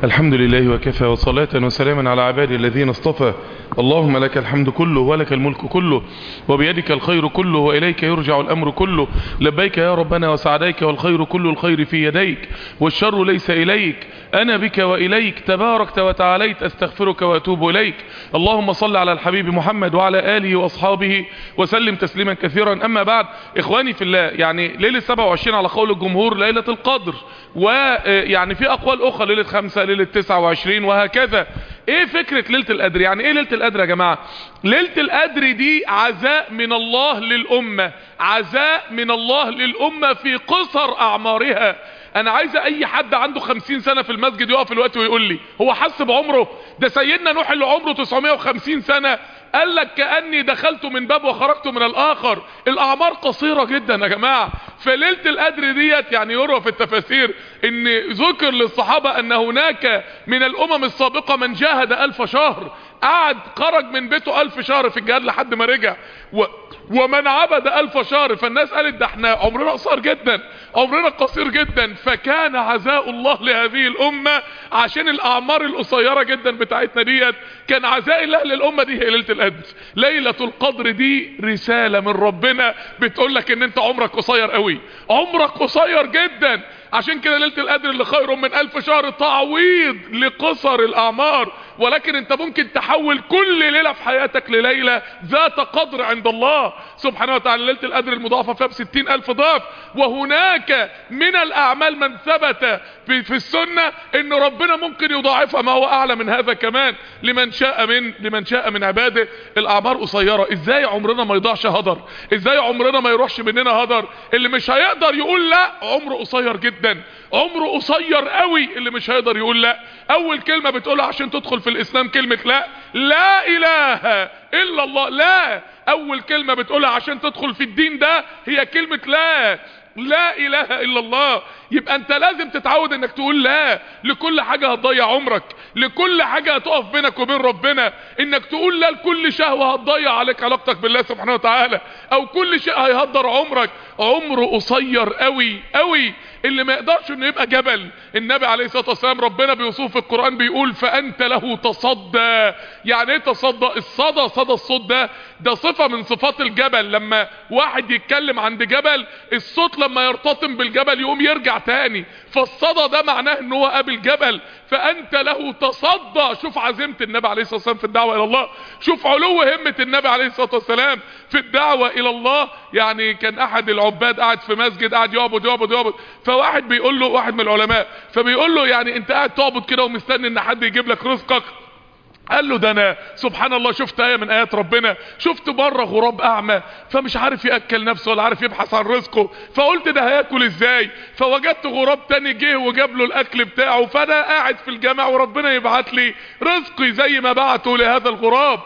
الحمد لله وكفى وصلاة وسلاما على عبادي الذين اصطفى اللهم لك الحمد كله ولك الملك كله وبيدك الخير كله وإليك يرجع الأمر كله لبيك يا ربنا وسعديك والخير كل الخير في يديك والشر ليس إليك أنا بك وإليك تباركت وتعاليت أستغفرك وأتوب إليك اللهم صل على الحبيب محمد وعلى آله وأصحابه وسلم تسليما كثيرا أما بعد إخواني في الله يعني ليلة 27 على قول الجمهور ليلة القدر ويعني في أقوال أخرى ليلة 5 ليلة 29 وهكذا ايه فكرة ليلة القدر يعني ايه ليلة القدر يا جماعة ليلة القدر دي عزاء من الله للأمة عزاء من الله للأمة في قصر أعمارها انا عايز اي حد عنده خمسين سنة في المسجد يقف الوقت ويقول لي هو حس بعمره ده سيدنا نوح اللي عمره 950 سنة قال لك كأني دخلت من باب وخرجت من الآخر الأعمار قصيرة جدا يا جماعة فليلة القدر ديت يعني يروى في التفاسير ان ذكر للصحابة ان هناك من الأمم السابقة من جاهد ألف شهر قعد خرج من بيته ألف شهر في الجهاد لحد ما رجع و ومن عبد ألف شهر فالناس قالت ده احنا عمرنا قصير جدا عمرنا قصير جدا فكان عزاء الله لهذه الأمة عشان الأعمار القصيرة جدا بتاعتنا ديت كان عزاء الله للأمة دي هي ليلة القدر ليلة القدر دي رسالة من ربنا بتقول لك ان انت عمرك قصير قوي عمرك قصير جدا عشان كده ليلة القدر اللي خير من ألف شهر تعويض لقصر الأعمار ولكن انت ممكن تحول كل ليلة في حياتك لليلة ذات قدر عند الله سبحانه وتعالى ليلة القدر المضاعفة فيها بستين ألف ضعف وهناك من الأعمال من ثبت في, في السنة ان ربنا ممكن يضاعفها ما هو أعلى من هذا كمان لمن شاء من لمن شاء من عباده الأعمار قصيرة ازاي عمرنا ما يضيعش هدر ازاي عمرنا ما يروحش مننا هدر اللي مش هيقدر يقول لا عمره قصير جدا عمره قصير قوي اللي مش هيقدر يقول لا اول كلمة بتقولها عشان تدخل في الاسلام كلمة لا لا اله الا الله لا اول كلمة بتقولها عشان تدخل في الدين ده هي كلمة لا لا اله الا الله يبقى انت لازم تتعود انك تقول لا لكل حاجة هتضيع عمرك لكل حاجة هتقف بينك وبين ربنا انك تقول لا لكل شهوة هتضيع عليك علاقتك بالله سبحانه وتعالى او كل شيء هيهدر عمرك عمره قصير قوي قوي اللي ما يقدرش انه يبقى جبل النبي عليه الصلاة والسلام ربنا بيوصفه في القرآن بيقول فانت له تصدى يعني ايه تصدى الصدى صدى الصوت ده ده صفة من صفات الجبل لما واحد يتكلم عند جبل الصوت لما يرتطم بالجبل يقوم يرجع تاني فالصدى ده معناه ان هو قابل جبل فانت له تصدى شوف عزيمة النبي عليه الصلاة والسلام في الدعوة الى الله شوف علو همة النبي عليه الصلاة والسلام في الدعوة الى الله يعني كان احد العباد قاعد في مسجد قاعد يعبد يعبد يعبد فواحد بيقول له واحد من العلماء فبيقول له يعني انت قاعد تعبد كده ومستني ان حد يجيب لك رزقك قال له ده انا سبحان الله شفت ايه من ايات ربنا شفت بره غراب اعمى فمش عارف ياكل نفسه ولا عارف يبحث عن رزقه فقلت ده هياكل ازاي فوجدت غراب تاني جه وجاب له الاكل بتاعه فانا قاعد في الجامع وربنا يبعت لي رزقي زي ما بعته لهذا الغراب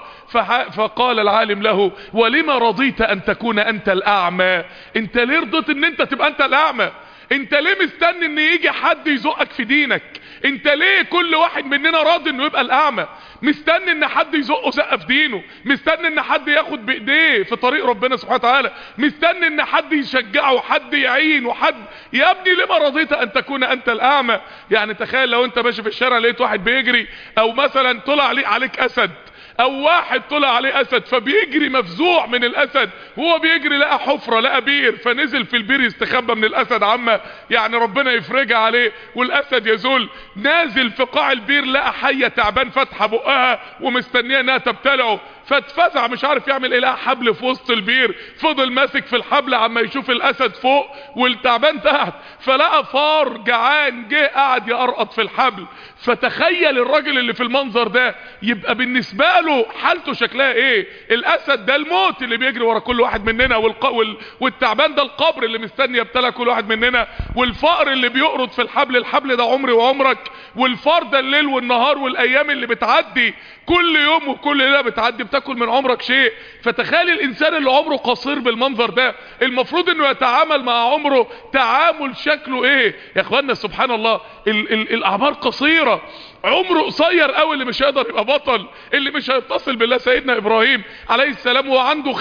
فقال العالم له ولما رضيت ان تكون انت الاعمى انت ليه رضيت ان انت تبقى انت الاعمى انت ليه مستني ان يجي حد يزقك في دينك انت ليه كل واحد مننا راضي انه يبقى الاعمى مستني ان حد يزقه زقه في دينه مستني ان حد ياخد بايديه في طريق ربنا سبحانه وتعالى مستني ان حد يشجعه وحد يعين وحد يا ابني لما رضيت ان تكون انت الاعمى يعني تخيل لو انت ماشي في الشارع لقيت واحد بيجري او مثلا طلع عليك اسد او واحد طلع عليه اسد فبيجري مفزوع من الاسد وهو بيجري لقى حفرة لقى بير فنزل في البير يستخبى من الاسد عما يعني ربنا يفرجها عليه والاسد يزول نازل في قاع البير لقى حية تعبان فاتحة بقها ومستنيه انها تبتلعه فاتفزع مش عارف يعمل ايه لقى حبل في وسط البير فضل ماسك في الحبل عما يشوف الاسد فوق والتعبان تحت فلقى فار جعان جه قعد يقرقط في الحبل فتخيل الراجل اللي في المنظر ده يبقى بالنسبة له حالته شكلها ايه الاسد ده الموت اللي بيجري ورا كل واحد مننا والق... وال... والتعبان ده القبر اللي مستني يبتلى كل واحد مننا والفقر اللي بيقرض في الحبل الحبل ده عمري وعمرك والفار ده الليل والنهار والايام اللي بتعدي كل يوم وكل ليله بتعدي بتاكل من عمرك شيء فتخيل الانسان اللي عمره قصير بالمنظر ده المفروض انه يتعامل مع عمره تعامل شكله ايه يا اخوانا سبحان الله ال ال الاعمار قصيره عمره قصير قوي اللي مش هيقدر يبقى بطل اللي مش هيتصل بالله سيدنا ابراهيم عليه السلام وهو عنده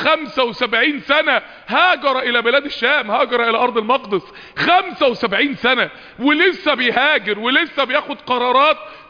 75 سنة هاجر الى بلاد الشام هاجر الى ارض المقدس 75 سنة ولسه بيهاجر ولسه بياخد قرارات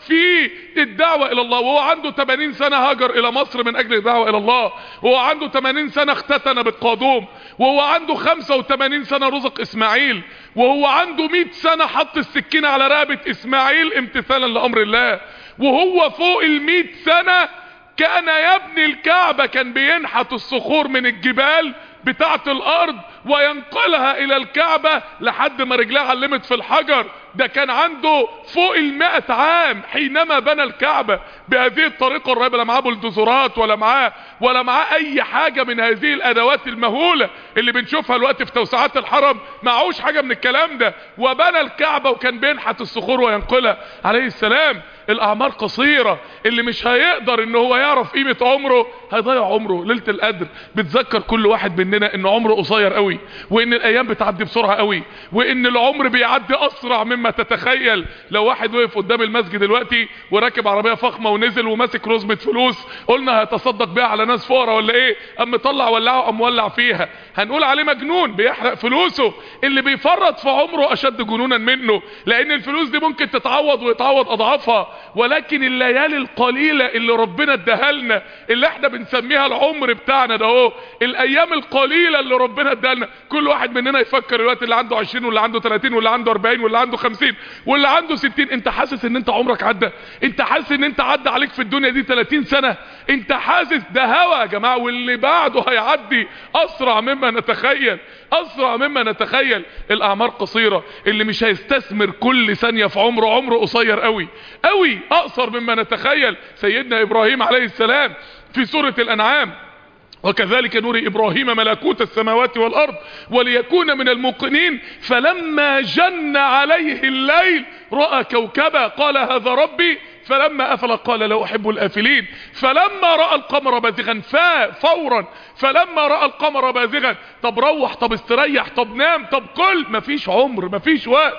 في الدعوة الى الله وهو عنده 80 سنة هاجر الى مصر من اجل الدعوة الى الله وهو عنده 80 سنة اختتن بالقادوم وهو عنده 85 سنة رزق اسماعيل وهو عنده 100 سنة حط السكينة على رقبة اسماعيل امتثالا لامر الله وهو فوق ال 100 سنة كان يبني الكعبة كان بينحت الصخور من الجبال بتاعة الارض وينقلها الى الكعبة لحد ما رجلها علمت في الحجر ده كان عنده فوق المائة عام حينما بنى الكعبة بهذه الطريقة الرهيبة لا معاه بلدوزرات ولا معاه ولا معاه اي حاجة من هذه الادوات المهولة اللي بنشوفها الوقت في توسعات الحرم معهوش حاجة من الكلام ده وبنى الكعبة وكان بينحت الصخور وينقلها عليه السلام الاعمار قصيرة اللي مش هيقدر ان هو يعرف قيمة عمره هيضيع عمره ليلة القدر بتذكر كل واحد مننا ان عمره قصير قوي وان الايام بتعدي بسرعة قوي وان العمر بيعدي اسرع مما تتخيل لو واحد وقف قدام المسجد دلوقتي وراكب عربية فخمة ونزل وماسك رزمة فلوس قلنا هيتصدق بيها على ناس فقراء ولا ايه ام طلع ولعه ام ولع فيها هنقول عليه مجنون بيحرق فلوسه اللي بيفرط في عمره اشد جنونا منه لان الفلوس دي ممكن تتعوض ويتعوض اضعافها ولكن الليالي القليلة اللي ربنا اداها لنا اللي احنا بنسميها العمر بتاعنا ده اهو الايام القليلة اللي ربنا اداها لنا كل واحد مننا يفكر الوقت اللي عنده 20 واللي عنده 30 واللي عنده 40 واللي عنده 50 واللي عنده 60 انت حاسس ان انت عمرك عدى انت حاسس ان انت عدى عليك في الدنيا دي 30 سنة انت حاسس ده هوا يا جماعة واللي بعده هيعدي اسرع مما نتخيل اسرع مما نتخيل الاعمار قصيرة اللي مش هيستثمر كل ثانية في عمره عمره قصير قوي قوي اقصر مما نتخيل سيدنا ابراهيم عليه السلام في سورة الانعام وكذلك نري ابراهيم ملكوت السماوات والارض وليكون من الموقنين فلما جن عليه الليل رأى كوكبا قال هذا ربي فلما افل قال لا احب الافلين فلما راى القمر بازغا فا فورا فلما راى القمر بازغا طب روح طب استريح طب نام طب كل مفيش عمر مفيش وقت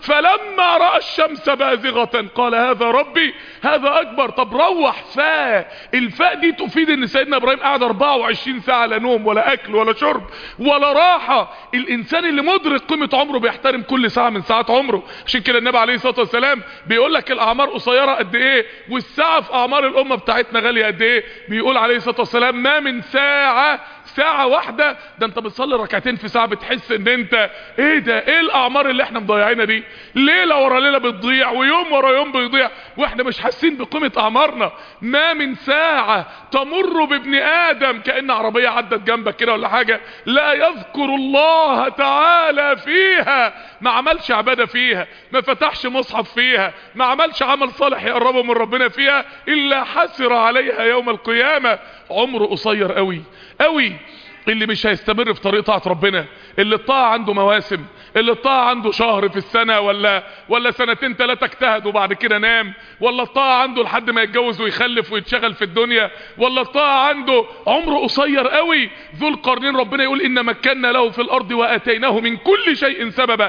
فلما راى الشمس بازغه قال هذا ربي هذا اكبر طب روح فا الفاء دي تفيد ان سيدنا ابراهيم قعد 24 ساعه لا نوم ولا اكل ولا شرب ولا راحه الانسان اللي مدرك قيمه عمره بيحترم كل ساعه من ساعات عمره عشان كده النبي عليه الصلاه والسلام بيقول لك الاعمار قصيره قد ايه والساعه في اعمار الامه بتاعتنا غاليه قد ايه بيقول عليه الصلاه والسلام ما من ساعه ساعة واحدة ده انت بتصلي ركعتين في ساعة بتحس ان انت ايه ده ايه الاعمار اللي احنا مضيعينها دي ليلة ورا ليلة بتضيع ويوم ورا يوم بيضيع واحنا مش حاسين بقيمة اعمارنا ما من ساعة تمر بابن ادم كأن عربية عدت جنبك كده ولا حاجة لا يذكر الله تعالى فيها ما عملش عبادة فيها ما فتحش مصحف فيها ما عملش عمل صالح يقربه من ربنا فيها الا حسر عليها يوم القيامة عمره قصير قوي قوي اللي مش هيستمر في طريق طاعة ربنا اللي الطاعة عنده مواسم اللي الطاعة عنده شهر في السنة ولا ولا سنتين ثلاثة اجتهد وبعد كده نام ولا الطاعة عنده لحد ما يتجوز ويخلف ويتشغل في الدنيا ولا الطاعة عنده عمره قصير قوي ذو القرنين ربنا يقول ان مكنا له في الارض واتيناه من كل شيء سببا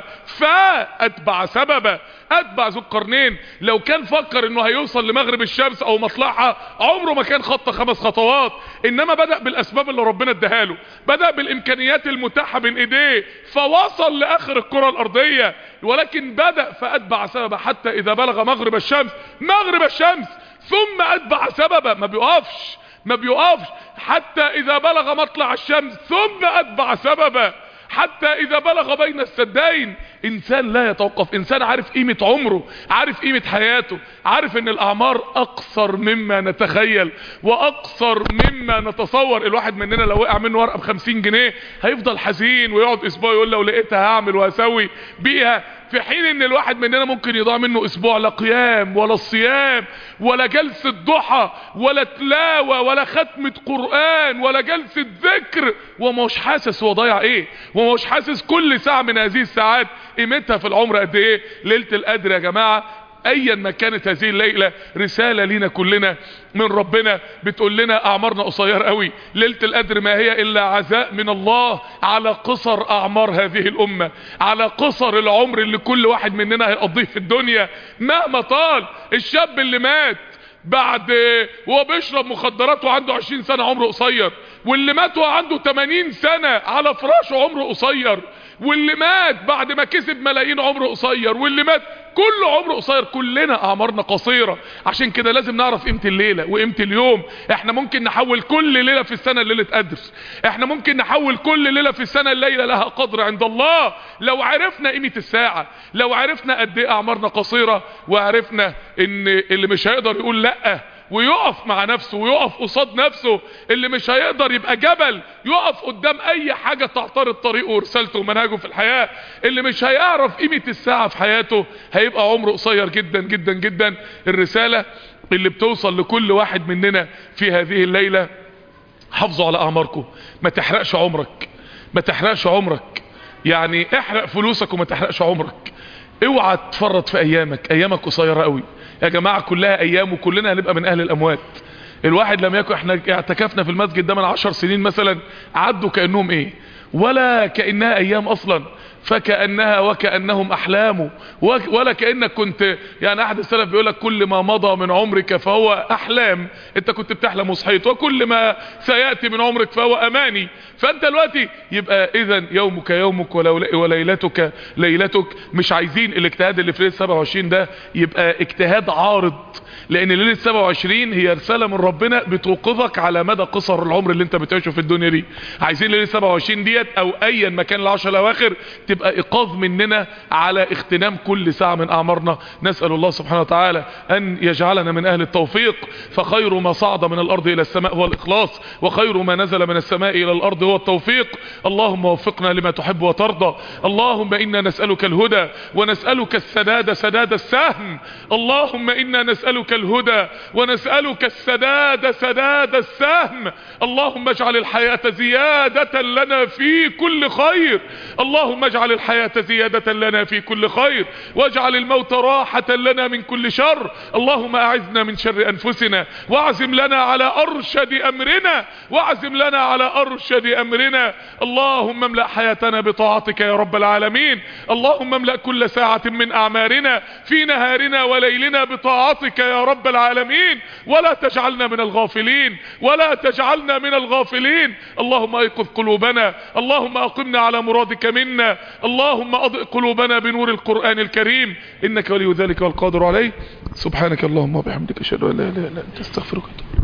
فاتبع سببا اتبع ذو القرنين لو كان فكر انه هيوصل لمغرب الشمس او مطلعها عمره ما كان خط خمس خطوات انما بدأ بالاسباب اللي ربنا اداها له بدأ بالامكانيات المتاحة بين ايديه فوصل لاخر الكرة الارضية ولكن بدأ فاتبع سببا حتى اذا بلغ مغرب الشمس مغرب الشمس ثم اتبع سببا ما بيقفش ما بيقفش حتى اذا بلغ مطلع الشمس ثم اتبع سببا حتى اذا بلغ بين السدين انسان لا يتوقف انسان عارف قيمة عمره عارف قيمة حياته عارف ان الاعمار اقصر مما نتخيل واقصر مما نتصور الواحد مننا لو وقع منه ورقة بخمسين جنيه هيفضل حزين ويقعد اسبوع يقول لو لقيتها هعمل وهسوي بيها في حين ان الواحد مننا ممكن يضيع منه اسبوع لا قيام ولا صيام ولا جلسة ضحى ولا تلاوة ولا ختمة قرآن ولا جلسة ذكر ومش حاسس هو ضيع ايه ومش حاسس كل ساعة من هذه الساعات قيمتها في العمر قد ايه ليلة القدر يا جماعة ايا ما كانت هذه الليلة رسالة لينا كلنا من ربنا بتقول لنا اعمارنا قصير قوي ليلة القدر ما هي الا عزاء من الله على قصر اعمار هذه الامة على قصر العمر اللي كل واحد مننا هيقضيه في الدنيا مهما طال الشاب اللي مات بعد وهو بيشرب مخدرات وعنده 20 سنة عمره قصير واللي مات وهو عنده 80 سنة على فراشه عمره قصير واللي مات بعد ما كسب ملايين عمره قصير واللي مات كل عمره قصير كلنا اعمارنا قصيرة عشان كده لازم نعرف قيمة الليلة وقيمة اليوم احنا ممكن نحول كل ليلة في السنة ليلة قدر احنا ممكن نحول كل ليلة في السنة الليلة لها قدر عند الله لو عرفنا قيمة الساعة لو عرفنا قد ايه اعمارنا قصيرة وعرفنا ان اللي مش هيقدر يقول لأ ويقف مع نفسه ويقف قصاد نفسه اللي مش هيقدر يبقى جبل يقف قدام اي حاجة تعترض طريقه ورسالته ومنهجه في الحياة اللي مش هيعرف قيمة الساعة في حياته هيبقى عمره قصير جدا جدا جدا الرسالة اللي بتوصل لكل واحد مننا في هذه الليلة حافظوا على اعماركم ما تحرقش عمرك ما تحرقش عمرك يعني احرق فلوسك وما تحرقش عمرك اوعى تفرط في ايامك ايامك قصيره قوي يا جماعه كلها ايام وكلنا هنبقى من اهل الاموات الواحد لم يكن احنا اعتكفنا في المسجد ده من عشر سنين مثلا عدوا كانهم ايه ولا كانها ايام اصلا فكأنها وكأنهم أحلام ولا كأنك كنت يعني أحد السلف بيقول لك كل ما مضى من عمرك فهو أحلام أنت كنت بتحلم وصحيت وكل ما سيأتي من عمرك فهو أماني فأنت دلوقتي يبقى إذا يومك يومك وليلتك ليلتك مش عايزين الاجتهاد اللي في ليلة 27 ده يبقى اجتهاد عارض لان ليلة 27 هي رسالة من ربنا بتوقظك على مدى قصر العمر اللي انت بتعيشه في الدنيا دي عايزين ليلة 27 ديت او ايا مكان العشر الاواخر تبقى ايقاظ مننا على اغتنام كل ساعة من اعمارنا نسأل الله سبحانه وتعالى ان يجعلنا من اهل التوفيق فخير ما صعد من الارض الى السماء هو الاخلاص وخير ما نزل من السماء الى الارض هو التوفيق اللهم وفقنا لما تحب وترضى اللهم انا نسألك الهدى ونسألك السداد سداد السهم اللهم انا نسألك الهدى ونسألك السداد سداد السهم اللهم اجعل الحياة زيادة لنا في كل خير اللهم اجعل الحياة زيادة لنا في كل خير واجعل الموت راحة لنا من كل شر اللهم اعزنا من شر انفسنا واعزم لنا على ارشد امرنا واعزم لنا على ارشد امرنا اللهم املأ حياتنا بطاعتك يا رب العالمين اللهم املأ كل ساعة من اعمارنا في نهارنا وليلنا بطاعتك يا رب العالمين ولا تجعلنا من الغافلين ولا تجعلنا من الغافلين اللهم ايقظ قلوبنا اللهم اقمنا على مرادك منا اللهم اضئ قلوبنا بنور القرآن الكريم انك ولي ذلك والقادر عليه سبحانك اللهم وبحمدك اشهد ان لا اله الا انت استغفرك واتوب